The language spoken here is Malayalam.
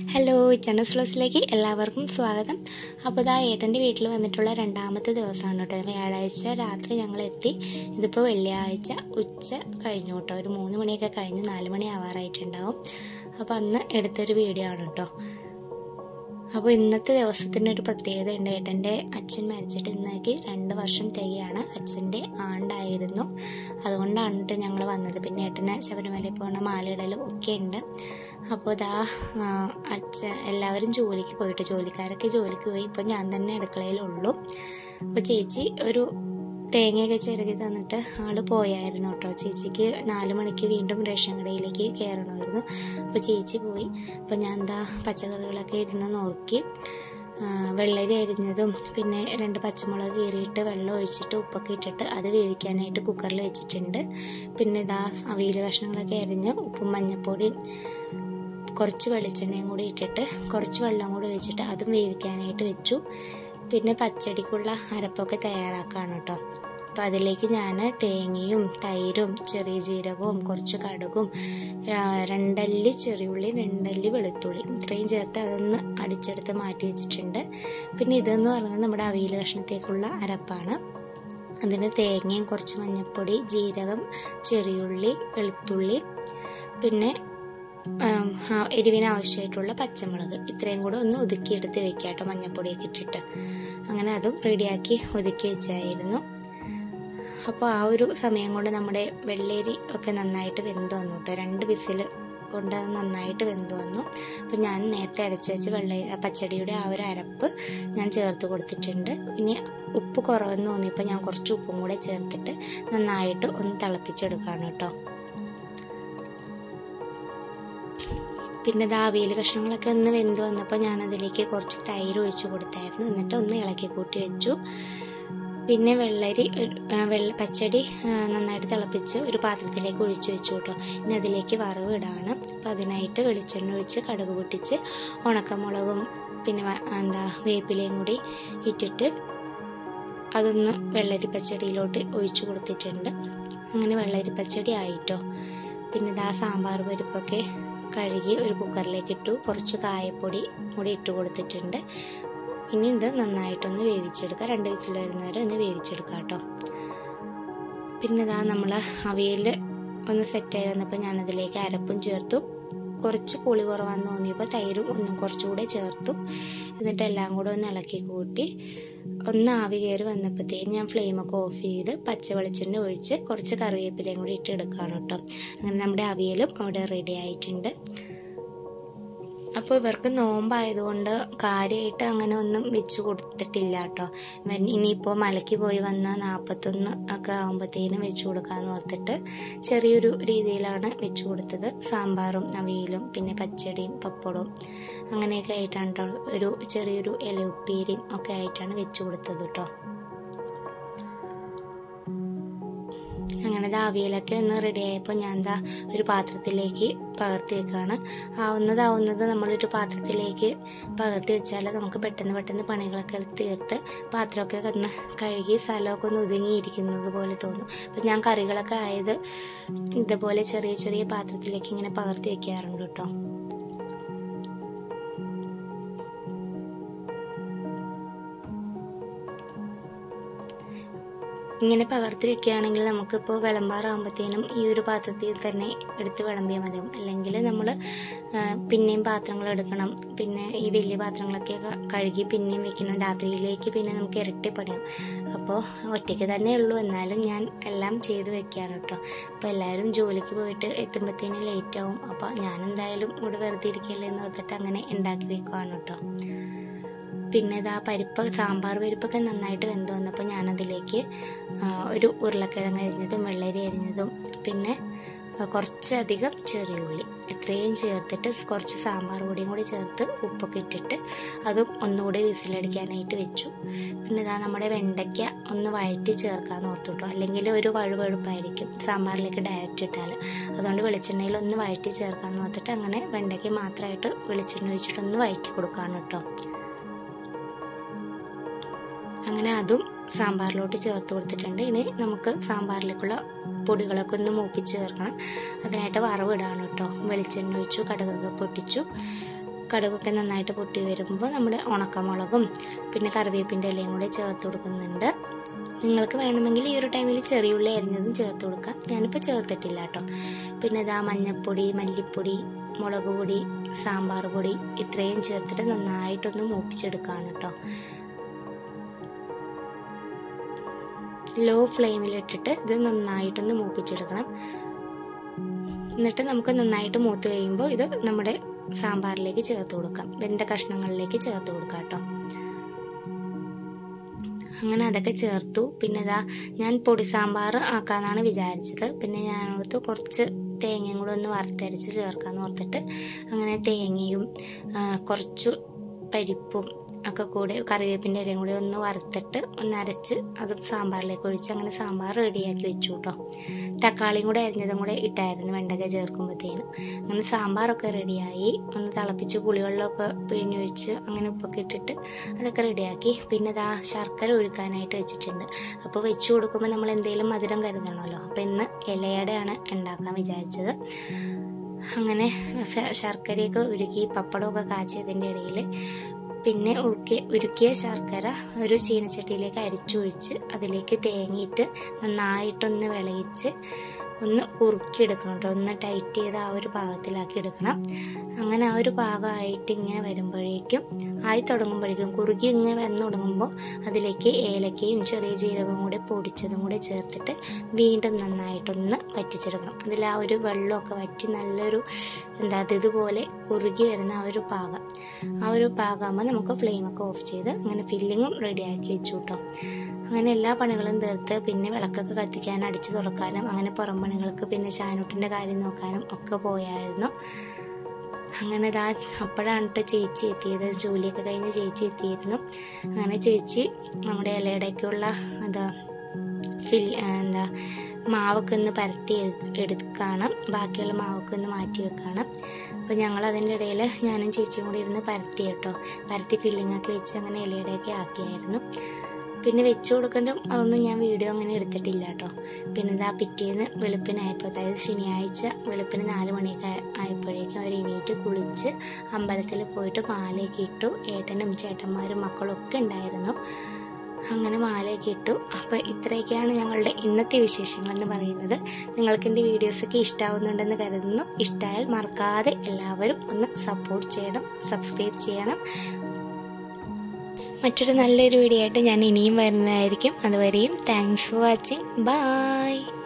ഹലോ ജനസ് ഫ്ലോസിലേക്ക് എല്ലാവർക്കും സ്വാഗതം അപ്പോൾ ഇതാ ഏട്ടൻ്റെ വീട്ടിൽ വന്നിട്ടുള്ള രണ്ടാമത്തെ ദിവസമാണ് കേട്ടോ വ്യാഴാഴ്ച രാത്രി ഞങ്ങൾ എത്തി ഇതിപ്പോൾ വെള്ളിയാഴ്ച ഉച്ച കഴിഞ്ഞു കേട്ടോ ഒരു മൂന്ന് മണിയൊക്കെ കഴിഞ്ഞ് നാല് മണി ആവാറായിട്ടുണ്ടാവും അപ്പോൾ അന്ന് എടുത്തൊരു വീഡിയോ ആണ് കേട്ടോ അപ്പോൾ ഇന്നത്തെ ദിവസത്തിൻ്റെ ഒരു പ്രത്യേകത ഉണ്ട് ഏട്ടൻ്റെ അച്ഛൻ മരിച്ചിട്ട് ഇന്നേക്ക് രണ്ട് വർഷം തികയാണ് അച്ഛൻ്റെ ആണ്ടായിരുന്നു അതുകൊണ്ടാണ് കേട്ടോ ഞങ്ങൾ വന്നത് പിന്നെ ഏട്ടന് ശബരിമലയിൽ പോകുന്ന മാലയിടലും ഒക്കെ ഉണ്ട് അപ്പോൾ ഇതാ അച്ഛൻ എല്ലാവരും ജോലിക്ക് പോയിട്ട് ജോലിക്കാരൊക്കെ ജോലിക്ക് പോയി ഇപ്പോൾ ഞാൻ തന്നെ അടുക്കളയിലുള്ളൂ അപ്പോൾ ചേച്ചി ഒരു തേങ്ങയൊക്കെ ചിരകി തന്നിട്ട് ആള് പോയായിരുന്നു കേട്ടോ ചേച്ചിക്ക് നാല് മണിക്ക് വീണ്ടും റേഷൻ കടയിലേക്ക് കയറണമായിരുന്നു അപ്പോൾ ചേച്ചി പോയി അപ്പോൾ ഞാൻ എന്താ പച്ചക്കറികളൊക്കെ ഇരുന്ന് നോക്കി വെള്ളരി അരിഞ്ഞതും പിന്നെ രണ്ട് പച്ചമുളക് കീറിയിട്ട് വെള്ളം ഒഴിച്ചിട്ട് ഉപ്പൊക്കെ ഇട്ടിട്ട് അത് വേവിക്കാനായിട്ട് കുക്കറിൽ വെച്ചിട്ടുണ്ട് പിന്നെ ഇതാ അവിയൽ കഷ്ണങ്ങളൊക്കെ അരിഞ്ഞ് ഉപ്പും മഞ്ഞൾപ്പൊടിയും കുറച്ച് വെളിച്ചെണ്ണയും കൂടി ഇട്ടിട്ട് കുറച്ച് വെള്ളം കൂടി ഒഴിച്ചിട്ട് അതും വേവിക്കാനായിട്ട് വെച്ചു പിന്നെ പച്ചടിക്കുള്ള അരപ്പൊക്കെ തയ്യാറാക്കുകയാണ് കേട്ടോ അപ്പോൾ അതിലേക്ക് ഞാൻ തേങ്ങയും തൈരും ചെറിയ ജീരകവും കുറച്ച് കടുകും രണ്ടല്ലി ചെറിയുള്ളി രണ്ടല്ലി വെളുത്തുള്ളി ഇത്രയും ചേർത്ത് അതൊന്ന് അടിച്ചെടുത്ത് മാറ്റി വെച്ചിട്ടുണ്ട് പിന്നെ ഇതെന്ന് പറയുന്നത് നമ്മുടെ അവിയൽ കഷ്ണത്തേക്കുള്ള അരപ്പാണ് അതിന് തേങ്ങയും കുറച്ച് മഞ്ഞൾപ്പൊടി ജീരകം ചെറിയുള്ളി വെളുത്തുള്ളി പിന്നെ എരിവിന് ആവശ്യമായിട്ടുള്ള പച്ചമുളക് ഇത്രയും കൂടെ ഒന്ന് ഒതുക്കിയെടുത്ത് വെക്കുക കേട്ടോ മഞ്ഞൾപ്പൊടിയൊക്കെ ഇട്ടിട്ട് അങ്ങനെ അതും റെഡിയാക്കി ഒതുക്കി വെച്ചായിരുന്നു അപ്പോൾ ആ ഒരു സമയം കൊണ്ട് നമ്മുടെ വെള്ളേരി ഒക്കെ നന്നായിട്ട് വെന്ത് വന്നു കേട്ടോ രണ്ട് വിസിൽ കൊണ്ട് അത് നന്നായിട്ട് വെന്ത് വന്നു അപ്പോൾ ഞാൻ നേരത്തെ അരച്ച് വെച്ച് വെള്ള പച്ചടിയുടെ ആ ഒരു അരപ്പ് ഞാൻ ചേർത്ത് കൊടുത്തിട്ടുണ്ട് ഇനി ഉപ്പ് കുറവെന്ന് തോന്നിയപ്പോൾ ഞാൻ കുറച്ച് ഉപ്പും കൂടെ ചേർത്തിട്ട് നന്നായിട്ട് ഒന്ന് തിളപ്പിച്ചെടുക്കുകയാണ് കേട്ടോ പിന്നെ ഇത് അവിയൽ കഷ്ണങ്ങളൊക്കെ ഒന്ന് വെന്ത് വന്നപ്പോൾ ഞാൻ അതിലേക്ക് കുറച്ച് തൈര് ഒഴിച്ചു കൊടുത്തായിരുന്നു എന്നിട്ട് ഒന്ന് ഇളക്കി കൂട്ടി വെച്ചു പിന്നെ വെള്ളരി വെള്ള പച്ചടി നന്നായിട്ട് തിളപ്പിച്ച് ഒരു പാത്രത്തിലേക്ക് ഒഴിച്ചു വെച്ചു കേട്ടോ ഇനി അതിലേക്ക് വറവ് ഇടാണ് അപ്പോൾ അതിനായിട്ട് വെളിച്ചെണ്ണ ഒഴിച്ച് കടുക് പൊട്ടിച്ച് ഉണക്കമുളകും പിന്നെ എന്താ വേപ്പിലയും കൂടി ഇട്ടിട്ട് അതൊന്ന് വെള്ളരി പച്ചടിയിലോട്ട് ഒഴിച്ചു കൊടുത്തിട്ടുണ്ട് അങ്ങനെ വെള്ളരി പച്ചടി ആയിട്ടോ പിന്നെ ഇതാ സാമ്പാർ പരിപ്പൊക്കെ കഴുകി ഒരു കുക്കറിലേക്ക് ഇട്ടു കുറച്ച് കായപ്പൊടി കൂടി ഇട്ട് കൊടുത്തിട്ടുണ്ട് ഇനി ഇത് നന്നായിട്ടൊന്ന് വേവിച്ചെടുക്കുക രണ്ട് വിസിൽ വരുന്നവരെ ഒന്ന് വേവിച്ചെടുക്കുക കേട്ടോ പിന്നെ ഇതാ നമ്മൾ അവിയൽ ഒന്ന് സെറ്റായി വന്നപ്പോൾ ഞാനതിലേക്ക് അരപ്പും ചേർത്തു കുറച്ച് പുളി കുറവാന്ന് തോന്നിയപ്പോൾ തൈരും ഒന്നും കുറച്ചുകൂടെ ചേർത്തു എന്നിട്ട് എല്ലാം കൂടെ ഒന്ന് ഇളക്കി കൂട്ടി ഒന്ന് ആവി കയറി വന്നപ്പോഴത്തേക്കും ഞാൻ ഫ്ലെയിമൊക്കെ ഓഫ് ചെയ്ത് പച്ച വെളിച്ചെണ്ണ ഒഴിച്ച് കുറച്ച് കറിവേപ്പിലയും കൂടി ഇട്ട് എടുക്കുകയാണ് കേട്ടോ അങ്ങനെ നമ്മുടെ അവിയലും അവിടെ റെഡി ആയിട്ടുണ്ട് അപ്പോൾ ഇവർക്ക് നോമ്പായതുകൊണ്ട് കാര്യമായിട്ട് അങ്ങനെ ഒന്നും വെച്ച് കൊടുത്തിട്ടില്ല കേട്ടോ ഇനിയിപ്പോൾ മലയ്ക്ക് പോയി വന്ന് നാൽപ്പത്തൊന്ന് ഒക്കെ ആകുമ്പോഴത്തേനും വെച്ച് കൊടുക്കാമെന്ന് ഓർത്തിട്ട് ചെറിയൊരു രീതിയിലാണ് വെച്ച് കൊടുത്തത് സാമ്പാറും നവിയലും പിന്നെ പച്ചടിയും പപ്പടവും അങ്ങനെയൊക്കെ ആയിട്ടാണ് കേട്ടോ ഒരു ചെറിയൊരു ഇല ഉപ്പേരിയും ഒക്കെ ആയിട്ടാണ് വെച്ച് കൊടുത്തത് കേട്ടോ അങ്ങനെ അവിയലൊക്കെ ഒന്ന് റെഡി ആയപ്പോൾ ഞാൻ എന്താ ഒരു പാത്രത്തിലേക്ക് പകർത്തി വെക്കുകയാണ് ആവുന്നതാവുന്നത് നമ്മളൊരു പാത്രത്തിലേക്ക് പകർത്തി വെച്ചാൽ നമുക്ക് പെട്ടെന്ന് പെട്ടെന്ന് പണികളൊക്കെ തീർത്ത് പാത്രമൊക്കെ ഒന്ന് കഴുകി സ്ഥലമൊക്കെ ഒന്ന് ഒതുങ്ങിയിരിക്കുന്നത് പോലെ തോന്നും അപ്പം ഞാൻ കറികളൊക്കെ ആയത് ഇതുപോലെ ചെറിയ ചെറിയ പാത്രത്തിലേക്ക് ഇങ്ങനെ പകർത്തി വെക്കാറുണ്ട് കേട്ടോ ഇങ്ങനെ പകർത്തി വെക്കുകയാണെങ്കിൽ നമുക്കിപ്പോൾ വിളമ്പാറാകുമ്പോഴത്തേനും ഈ ഒരു പാത്രത്തിൽ തന്നെ എടുത്ത് വിളമ്പിയാൽ മതിയാവും അല്ലെങ്കിൽ നമ്മൾ പിന്നെയും പാത്രങ്ങൾ എടുക്കണം പിന്നെ ഈ വലിയ പാത്രങ്ങളൊക്കെ കഴുകി പിന്നെയും വെക്കണം രാത്രിയിലേക്ക് പിന്നെ നമുക്ക് ഇരട്ടി പണിയാം അപ്പോൾ ഒറ്റയ്ക്ക് തന്നെ ഉള്ളൂ എന്നാലും ഞാൻ എല്ലാം ചെയ്ത് വെക്കാണ് കേട്ടോ അപ്പോൾ എല്ലാവരും ജോലിക്ക് പോയിട്ട് എത്തുമ്പോഴത്തേനും ലേറ്റ് ആവും അപ്പോൾ ഞാൻ എന്തായാലും ഇവിടെ വെറുതെ ഇരിക്കില്ല എന്ന് ഓർത്തിട്ട് അങ്ങനെ ഉണ്ടാക്കി വെക്കുവാണ് കേട്ടോ പിന്നെ ഇതാ പരിപ്പ് സാമ്പാർ പരിപ്പൊക്കെ നന്നായിട്ട് വെന്ത് വന്നപ്പോൾ ഞാനതിലേക്ക് ഒരു ഉരുളക്കിഴങ്ങ് അരിഞ്ഞതും വെള്ളരി അരിഞ്ഞതും പിന്നെ കുറച്ചധികം ചെറിയ ഉള്ളി ഇത്രയും ചേർത്തിട്ട് കുറച്ച് സാമ്പാർ പൊടിയും കൂടി ചേർത്ത് ഉപ്പൊക്കെ ഇട്ടിട്ട് അതും ഒന്നുകൂടി വിസിലടിക്കാനായിട്ട് വെച്ചു പിന്നെ ഇതാ നമ്മുടെ വെണ്ടയ്ക്ക ഒന്ന് വഴറ്റി ചേർക്കാമെന്ന് ഓർത്തു കേട്ടോ അല്ലെങ്കിൽ ഒരു വഴുവഴുപ്പായിരിക്കും സാമ്പാറിലേക്ക് ഡയറക്റ്റ് ഇട്ടാൽ അതുകൊണ്ട് വെളിച്ചെണ്ണയിൽ ഒന്ന് വഴറ്റി ചേർക്കാമെന്ന് ഓർത്തിട്ട് അങ്ങനെ വെണ്ടയ്ക്ക മാത്രമായിട്ട് വെളിച്ചെണ്ണ ഒഴിച്ചിട്ട് ഒന്ന് വഴറ്റി കൊടുക്കുകയാണ് കേട്ടോ അങ്ങനെ അതും സാമ്പാറിലോട്ട് ചേർത്ത് കൊടുത്തിട്ടുണ്ട് ഇനി നമുക്ക് സാമ്പാറിലേക്കുള്ള പൊടികളൊക്കെ ഒന്ന് മൂപ്പിച്ച് ചേർക്കണം അതിനായിട്ട് വറവിടാണ് കേട്ടോ വെളിച്ചെണ്ണ ഒഴിച്ചു കടുകൊക്കെ പൊട്ടിച്ചു കടുകൊക്കെ നന്നായിട്ട് പൊട്ടി വരുമ്പോൾ നമ്മുടെ ഉണക്കമുളകും പിന്നെ കറിവേപ്പിൻ്റെ ഇലയും കൂടെ ചേർത്ത് കൊടുക്കുന്നുണ്ട് നിങ്ങൾക്ക് വേണമെങ്കിൽ ഈ ഒരു ടൈമിൽ ചെറിയുള്ളി അരിഞ്ഞതും ചേർത്ത് കൊടുക്കാം ഞാനിപ്പോൾ ചേർത്തിട്ടില്ല കേട്ടോ പിന്നെ ഇതാ മഞ്ഞൾപ്പൊടി മല്ലിപ്പൊടി മുളക് പൊടി സാമ്പാർ പൊടി ഇത്രയും ചേർത്തിട്ട് നന്നായിട്ടൊന്ന് മൂപ്പിച്ചെടുക്കുകയാണ് കേട്ടോ ലോ ഫ്ലെയിമിലിട്ടിട്ട് ഇത് നന്നായിട്ടൊന്ന് മൂപ്പിച്ചെടുക്കണം എന്നിട്ട് നമുക്ക് നന്നായിട്ട് മൂത്ത് കഴിയുമ്പോൾ ഇത് നമ്മുടെ സാമ്പാറിലേക്ക് ചേർത്ത് കൊടുക്കാം വെന്ത കഷ്ണങ്ങളിലേക്ക് ചേർത്ത് കൊടുക്കാം കേട്ടോ അങ്ങനെ അതൊക്കെ ചേർത്തു പിന്നെ ഇതാ ഞാൻ പൊടി സാമ്പാർ ആക്കാമെന്നാണ് വിചാരിച്ചത് പിന്നെ ഞാൻ ഓർത്ത് കുറച്ച് തേങ്ങയും കൂടെ ഒന്ന് വറുത്തരച്ച് ചേർക്കാമെന്ന് ഓർത്തിട്ട് അങ്ങനെ തേങ്ങയും കുറച്ച് പരിപ്പും ഒക്കെ കൂടെ കറിവേപ്പിൻ്റെ ഇലയും കൂടി ഒന്ന് വറുത്തിട്ട് ഒന്ന് അരച്ച് അത് സാമ്പാറിലേക്ക് ഒഴിച്ച് അങ്ങനെ സാമ്പാർ റെഡിയാക്കി വെച്ചു കേട്ടോ തക്കാളിയും കൂടെ അരിഞ്ഞതും കൂടെ ഇട്ടായിരുന്നു വെണ്ടക്ക ചേർക്കുമ്പോഴത്തേനും അങ്ങനെ സാമ്പാറൊക്കെ റെഡിയായി ഒന്ന് തിളപ്പിച്ച് പുളിവെള്ളമൊക്കെ പിഴിഞ്ഞൊഴിച്ച് അങ്ങനെ ഉപ്പൊക്കെ ഇട്ടിട്ട് അതൊക്കെ റെഡിയാക്കി പിന്നെ ഇതാ ശർക്കര ഒഴുക്കാനായിട്ട് വെച്ചിട്ടുണ്ട് അപ്പോൾ വെച്ച് കൊടുക്കുമ്പോൾ നമ്മൾ എന്തെങ്കിലും മധുരം കരുതണമല്ലോ അപ്പോൾ ഇന്ന് ഇലയടയാണ് ഉണ്ടാക്കാൻ വിചാരിച്ചത് അങ്ങനെ ശർക്കരയൊക്കെ ഉരുക്കി പപ്പടമൊക്കെ കാച്ചിയതിൻ്റെ ഇടയിൽ പിന്നെ ഉരുക്കി ഉരുക്കിയ ശർക്കര ഒരു ചീനച്ചട്ടിയിലേക്ക് അരിച്ചൊഴിച്ച് അതിലേക്ക് തേങ്ങയിട്ട് നന്നായിട്ടൊന്ന് വിളയിച്ച് ഒന്ന് കുറുക്കിയെടുക്കണം കേട്ടോ ഒന്ന് ടൈറ്റ് ചെയ്ത് ആ ഒരു പാകത്തിലാക്കി എടുക്കണം അങ്ങനെ ആ ഒരു പാകമായിട്ട് ഇങ്ങനെ വരുമ്പോഴേക്കും ആയി തുടങ്ങുമ്പോഴേക്കും കുറുകി ഇങ്ങനെ വന്നു തുടങ്ങുമ്പോൾ അതിലേക്ക് ഏലക്കയും ചെറിയ ജീരകവും കൂടെ പൊടിച്ചതും കൂടെ ചേർത്തിട്ട് വീണ്ടും നന്നായിട്ടൊന്ന് വറ്റിച്ചെടുക്കണം അതിൽ ആ ഒരു വെള്ളമൊക്കെ വറ്റി നല്ലൊരു എന്താ ഇതുപോലെ കുറുകി വരുന്ന ആ ഒരു പാകം ആ ഒരു പാകമാകുമ്പോൾ നമുക്ക് ഫ്ലെയിമൊക്കെ ഓഫ് ചെയ്ത് അങ്ങനെ ഫില്ലിങ്ങും റെഡിയാക്കി വെച്ചു കേട്ടോ അങ്ങനെ എല്ലാ പണികളും തീർത്ത് പിന്നെ വിളക്കൊക്കെ കത്തിക്കാനും അടിച്ചു തുറക്കാനും അങ്ങനെ പുറം പണികൾക്ക് പിന്നെ ചാനൂട്ടിൻ്റെ കാര്യം നോക്കാനും ഒക്കെ പോയായിരുന്നു അങ്ങനെ ഇതാ അപ്പോഴാണ് കേട്ടോ ചേച്ചി എത്തിയത് ജോലിയൊക്കെ കഴിഞ്ഞ് ചേച്ചി എത്തിയിരുന്നു അങ്ങനെ ചേച്ചി നമ്മുടെ ഇലയുടെയൊക്കെയുള്ള എന്താ ഫിൽ എന്താ മാവൊക്കെ ഒന്ന് പരത്തി എടുക്കുകയാണ് ബാക്കിയുള്ള മാവൊക്കെ ഒന്ന് മാറ്റി വെക്കുകയാണ് അപ്പോൾ ഞങ്ങൾ അതിൻ്റെ ഇടയിൽ ഞാനും ചേച്ചിയും കൂടി ഇരുന്ന് പരത്തി കേട്ടോ പരത്തി ഫില്ലിംഗ് ആക്കി വെച്ച് അങ്ങനെ ഇലയുടെയൊക്കെ ആക്കിയായിരുന്നു പിന്നെ വെച്ച് കൊടുക്കേണ്ട അതൊന്നും ഞാൻ വീഡിയോ അങ്ങനെ എടുത്തിട്ടില്ല കേട്ടോ പിന്നെ ഇതാ പിറ്റേന്ന് വെളുപ്പിനായപ്പോൾ അതായത് ശനിയാഴ്ച വെളുപ്പിന് നാല് മണിയൊക്കെ ആയപ്പോഴേക്കും അവർ എണീറ്റ് കുളിച്ച് അമ്പലത്തിൽ പോയിട്ട് മാലയൊക്കെ ഇട്ടു ഏട്ടനും ചേട്ടന്മാരും മക്കളും ഒക്കെ ഉണ്ടായിരുന്നു അങ്ങനെ മാലയൊക്കെ ഇട്ടു അപ്പോൾ ഇത്രയൊക്കെയാണ് ഞങ്ങളുടെ ഇന്നത്തെ വിശേഷങ്ങൾ എന്ന് പറയുന്നത് നിങ്ങൾക്ക് എൻ്റെ വീഡിയോസൊക്കെ ഇഷ്ടമാവുന്നുണ്ടെന്ന് കരുതുന്നു ഇഷ്ടമായാൽ മറക്കാതെ എല്ലാവരും ഒന്ന് സപ്പോർട്ട് ചെയ്യണം സബ്സ്ക്രൈബ് ചെയ്യണം മറ്റൊരു നല്ലൊരു വീഡിയോ ആയിട്ട് ഞാൻ ഇനിയും വരുന്നതായിരിക്കും അതുവരെയും താങ്ക്സ് ഫോർ വാച്ചിങ് ബൈ